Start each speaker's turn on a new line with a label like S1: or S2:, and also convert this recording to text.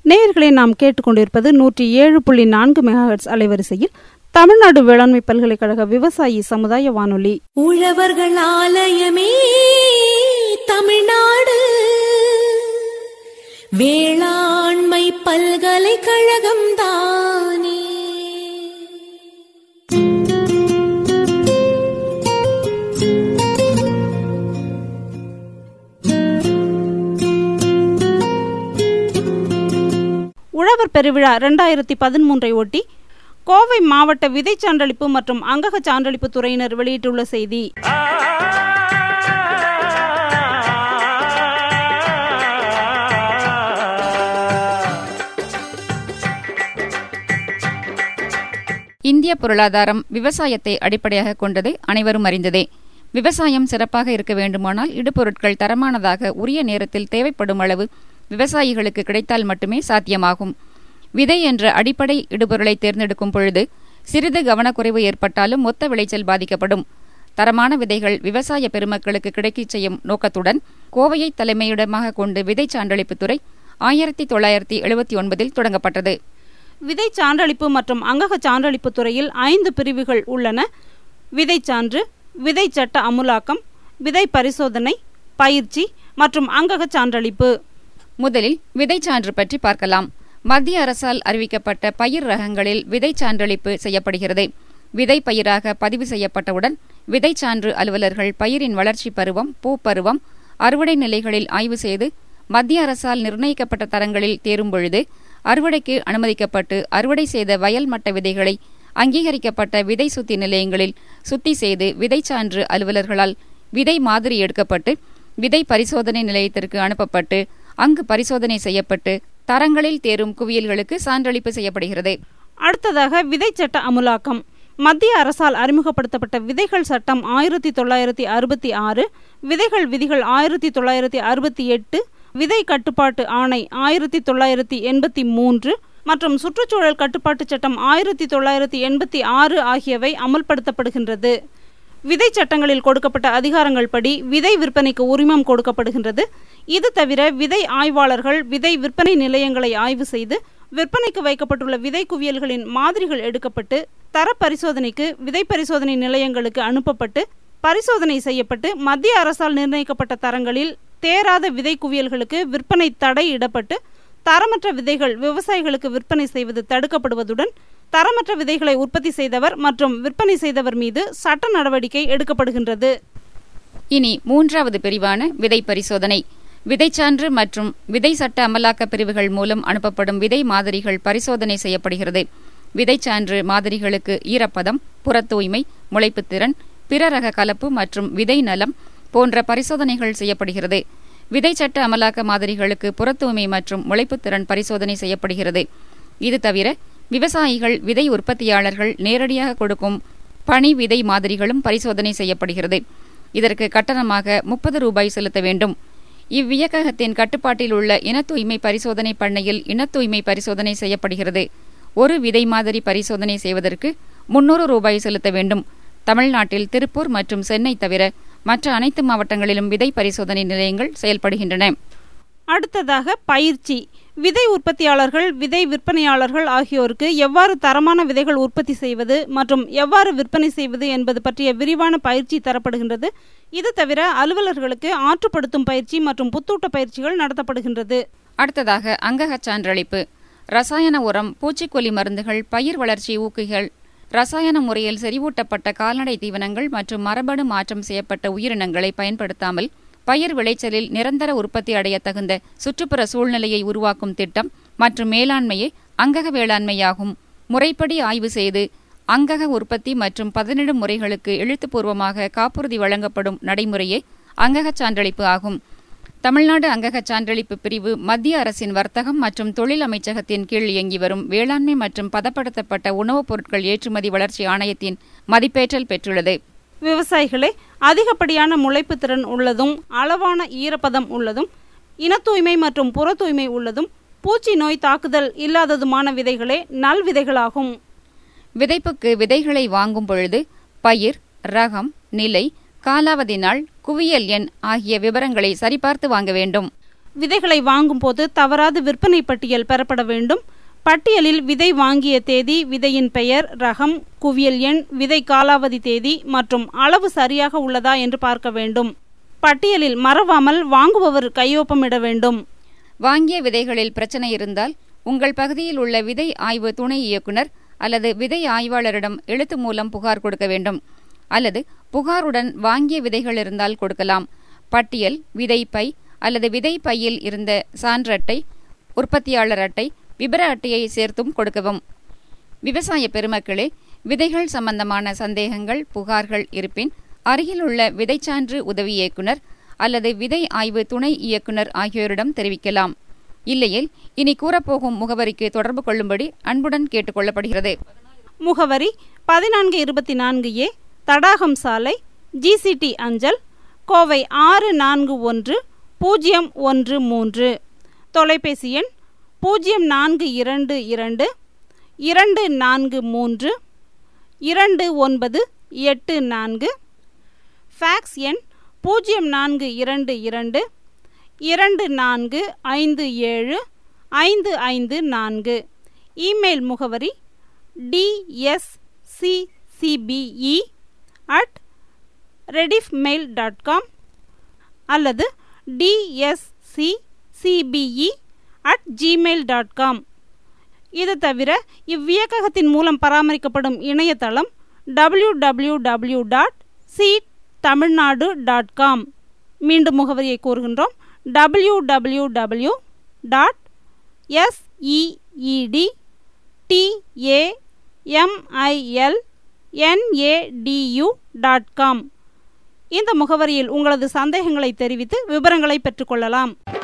S1: நேயர்களை நாம் கேட்டுக்கொண்டிருப்பது நூற்றி ஏழு புள்ளி நான்கு மெகாஹெட்ஸ் அலைவரிசையில் தமிழ்நாடு வேளாண்மை பல்கலைக்கழக விவசாயி சமுதாய வானொலி
S2: உழவர்கள் ஆலயமே தமிழ்நாடு வேளாண்மை பல்கலைக்கழகம் தானே
S1: உழவர் பெருவிழா இரண்டாயிரத்தி பதிமூன்றை ஒட்டி கோவை மாவட்ட விதை சான்றளிப்பு மற்றும் அங்கக சான்றளிப்பு துறையினர் வெளியிட்டுள்ள செய்தி
S3: இந்திய பொருளாதாரம் விவசாயத்தை அடிப்படையாக கொண்டது அனைவரும் அறிந்ததே விவசாயம் சிறப்பாக இருக்க வேண்டுமானால் இடுபொருட்கள் தரமானதாக உரிய நேரத்தில் தேவைப்படும் அளவு விவசாயிகளுக்கு கிடைத்தால் மட்டுமே சாத்தியமாகும் விதை என்ற அடிப்படை இடுபொருளை தேர்ந்தெடுக்கும் பொழுது சிறிது கவனக்குறைவு ஏற்பட்டாலும் மொத்த விளைச்சல் பாதிக்கப்படும் தரமான விதைகள் விவசாய பெருமக்களுக்கு கிடைக்கச் செய்யும் நோக்கத்துடன் கோவையை தலைமையிடமாக கொண்டு விதை சான்றளிப்புத் துறை ஆயிரத்தி தொள்ளாயிரத்தி எழுபத்தி ஒன்பதில் தொடங்கப்பட்டது
S1: விதை சான்றளிப்பு மற்றும் அங்கக சான்றளிப்பு துறையில் ஐந்து பிரிவுகள் உள்ளன விதை சான்று விதை சட்ட அமுலாக்கம் விதை பரிசோதனை பயிற்சி மற்றும் அங்கக சான்றளிப்பு
S3: முதலில் விதை சான்று பற்றி பார்க்கலாம் மத்திய அரசால் அறிவிக்கப்பட்ட பயிர் ரகங்களில் விதை சான்றளிப்பு செய்யப்படுகிறது விதை பயிராக பதிவு செய்யப்பட்டவுடன் விதை சான்று அலுவலர்கள் பயிரின் வளர்ச்சி பருவம் பூ பருவம் அறுவடை நிலைகளில் ஆய்வு செய்து மத்திய அரசால் நிர்ணயிக்கப்பட்ட தரங்களில் தேரும் பொழுது அறுவடைக்கு அனுமதிக்கப்பட்டு அறுவடை செய்த வயல் மட்ட விதைகளை அங்கீகரிக்கப்பட்ட விதை சுத்தி நிலையங்களில் சுத்தி செய்து விதை சான்று அலுவலர்களால் விதை மாதிரி எடுக்கப்பட்டு விதை பரிசோதனை நிலையத்திற்கு அனுப்பப்பட்டு அங்கு பரிசோதனை செய்யப்பட்டு தரங்களில் தேரும் குவியல்களுக்கு சான்றளிப்பு செய்யப்படுகிறது
S1: அடுத்ததாக விதை சட்ட அமுலாக்கம் மத்திய அரசால் அறிமுகப்படுத்தப்பட்ட விதைகள் சட்டம் ஆயிரத்தி தொள்ளாயிரத்தி அறுபத்தி ஆறு விதைகள் விதிகள் ஆயிரத்தி தொள்ளாயிரத்தி அறுபத்தி எட்டு விதை கட்டுப்பாட்டு ஆணை ஆயிரத்தி தொள்ளாயிரத்தி எண்பத்தி மூன்று மற்றும் சுற்றுச்சூழல் கட்டுப்பாட்டு சட்டம் ஆயிரத்தி தொள்ளாயிரத்தி எண்பத்தி ஆறு ஆகியவை அமல்படுத்தப்படுகின்றது விதை சட்டங்களில் கொடுக்கப்பட்ட அதிகாரங்கள் படி விதை விற்பனைக்கு உரிமம் கொடுக்கப்படுகின்றது இது தவிர விதை ஆய்வாளர்கள் விதை விற்பனை நிலையங்களை ஆய்வு செய்து விற்பனைக்கு வைக்கப்பட்டுள்ள விதை குவியல்களின் மாதிரிகள் எடுக்கப்பட்டு தர பரிசோதனைக்கு விதை பரிசோதனை நிலையங்களுக்கு அனுப்பப்பட்டு பரிசோதனை செய்யப்பட்டு மத்திய அரசால் நிர்ணயிக்கப்பட்ட தரங்களில் தேராத விதை குவியல்களுக்கு விற்பனை தடை இடப்பட்டு தரமற்ற விதைகள் விவசாயிகளுக்கு விற்பனை செய்வது தடுக்கப்படுவதுடன் தரமற்ற விதைகளை உற்பத்தி செய்தவர் மற்றும் விற்பனை செய்தவர் மீது சட்ட நடவடிக்கை எடுக்கப்படுகின்றது
S3: இனி மூன்றாவது பிரிவான விதை பரிசோதனை விதைச்சான்று மற்றும் விதை சட்ட அமலாக்க பிரிவுகள் மூலம் அனுப்பப்படும் விதை மாதிரிகள் பரிசோதனை செய்யப்படுகிறது விதைச்சான்று மாதிரிகளுக்கு ஈரப்பதம் புறத் தூய்மை முளைப்புத்திறன் பிற ரக கலப்பு மற்றும் விதை நலம் போன்ற பரிசோதனைகள் செய்யப்படுகிறது விதை சட்ட அமலாக்க மாதிரிகளுக்கு புறத் தூய்மை மற்றும் முளைப்புத்திறன் பரிசோதனை செய்யப்படுகிறது இது தவிர விவசாயிகள் விதை உற்பத்தியாளர்கள் நேரடியாக கொடுக்கும் பனி விதை மாதிரிகளும் பரிசோதனை செய்யப்படுகிறது இதற்கு கட்டணமாக முப்பது ரூபாய் செலுத்த வேண்டும் இவ்வியக்ககத்தின் கட்டுப்பாட்டில் உள்ள இன தூய்மை பரிசோதனை பண்ணையில் இன தூய்மை பரிசோதனை செய்யப்படுகிறது ஒரு விதை மாதிரி பரிசோதனை செய்வதற்கு முன்னூறு ரூபாய் செலுத்த வேண்டும் தமிழ்நாட்டில் திருப்பூர் மற்றும் சென்னை தவிர மற்ற அனைத்து மாவட்டங்களிலும் விதை பரிசோதனை நிலையங்கள் செயல்படுகின்றன
S1: அடுத்ததாக பயிற்சி விதை உற்பத்தியாளர்கள் விதை விற்பனையாளர்கள் ஆகியோருக்கு எவ்வாறு தரமான விதைகள் உற்பத்தி செய்வது மற்றும் எவ்வாறு விற்பனை செய்வது என்பது பற்றிய விரிவான பயிற்சி தரப்படுகின்றது இது தவிர அலுவலர்களுக்கு ஆற்றுப்படுத்தும் பயிற்சி மற்றும் புத்தூட்ட பயிற்சிகள் நடத்தப்படுகின்றது
S3: அடுத்ததாக அங்கக சான்றளிப்பு ரசாயன உரம் பூச்சிக்கொல்லி மருந்துகள் பயிர் வளர்ச்சி ஊக்கிகள் ரசாயன முறையில் செறிவூட்டப்பட்ட கால்நடை தீவனங்கள் மற்றும் மரபணு மாற்றம் செய்யப்பட்ட உயிரினங்களை பயன்படுத்தாமல் பயிர் விளைச்சலில் நிரந்தர உற்பத்தி அடைய தகுந்த சுற்றுப்புற சூழ்நிலையை உருவாக்கும் திட்டம் மற்றும் மேலாண்மையே அங்கக வேளாண்மையாகும் முறைப்படி ஆய்வு செய்து அங்கக உற்பத்தி மற்றும் பதனிடும் முறைகளுக்கு எழுத்துப்பூர்வமாக காப்புறுதி வழங்கப்படும் நடைமுறையே அங்ககச் சான்றளிப்பு ஆகும் தமிழ்நாடு அங்ககச் சான்றளிப்பு பிரிவு மத்திய அரசின் வர்த்தகம் மற்றும் தொழில் அமைச்சகத்தின் கீழ் இயங்கி வரும் வேளாண்மை மற்றும் பதப்படுத்தப்பட்ட உணவுப் பொருட்கள் ஏற்றுமதி வளர்ச்சி ஆணையத்தின் மதிப்பேற்றல் பெற்றுள்ளது
S1: விவசாயிகளே அதிகப்படியான முளைப்பு திறன் உள்ளதும் அளவான ஈரப்பதம் உள்ளதும் இன தூய்மை மற்றும் புற தூய்மை உள்ளதும் பூச்சி நோய் தாக்குதல் இல்லாததுமான விதைகளே நல் விதைகளாகும்
S3: விதைப்புக்கு விதைகளை வாங்கும் பொழுது பயிர் ரகம் நிலை காலாவதி நாள் குவியல் எண் ஆகிய விவரங்களை சரிபார்த்து வாங்க வேண்டும்
S1: விதைகளை வாங்கும்போது தவறாது விற்பனை பட்டியல் பெறப்பட வேண்டும் பட்டியலில் விதை வாங்கிய தேதி விதையின் பெயர் ரகம் குவியல் எண் விதை காலாவதி தேதி மற்றும் அளவு சரியாக உள்ளதா என்று பார்க்க வேண்டும் பட்டியலில் மறவாமல் வாங்குபவர் கையொப்பமிட வேண்டும்
S3: வாங்கிய விதைகளில் பிரச்சனை இருந்தால் உங்கள் பகுதியில் உள்ள விதை ஆய்வு துணை இயக்குனர் அல்லது விதை ஆய்வாளரிடம் எழுத்து மூலம் புகார் கொடுக்க வேண்டும் அல்லது புகாருடன் வாங்கிய விதைகள் இருந்தால் கொடுக்கலாம் பட்டியல் விதை பை அல்லது விதை பையில் இருந்த சான்று அட்டை உற்பத்தியாளர் அட்டை விபர அட்டையை சேர்த்தும் கொடுக்கவும் விவசாய பெருமக்களே விதைகள் சம்பந்தமான சந்தேகங்கள் புகார்கள் இருப்பின் அருகிலுள்ள விதைச்சான்று உதவி இயக்குனர் அல்லது விதை ஆய்வு துணை இயக்குனர் ஆகியோரிடம் தெரிவிக்கலாம் இல்லையில் இனி கூறப்போகும் முகவரிக்கு தொடர்பு கொள்ளும்படி அன்புடன் கேட்டுக்கொள்ளப்படுகிறது
S1: முகவரி பதினான்கு இருபத்தி நான்கு ஏ தடாகம் சாலை ஜிசிடி அஞ்சல் கோவை ஆறு நான்கு ஒன்று பூஜ்ஜியம் ஒன்று மூன்று தொலைபேசி எண் பூஜ்ஜியம் நான்கு இரண்டு இரண்டு இரண்டு நான்கு மூன்று இரண்டு ஒன்பது எட்டு நான்கு ஃபேக்ஸ் எண் பூஜ்ஜியம் நான்கு இரண்டு இரண்டு இரண்டு நான்கு ஐந்து ஏழு ஐந்து ஐந்து நான்கு இமெயில் முகவரி DSCCPE at rediffmail dot com அல்லது DSCCPE at gmail dot com இது தவிர இவ்வியக்ககத்தின் மூலம் பராமரிக்கப்படும் இணையதளம் W W W dot seed Tamil Nadu dot com மீண்டும் முகவரியை கூறுகின்றோம் W W W dot S E E D T A M I L N A D U dot com இந்த முகவரியில் உங்களது சந்தேகங்களை தெரிவித்து விவரங்களை பெற்றுக்கொள்ளலாம்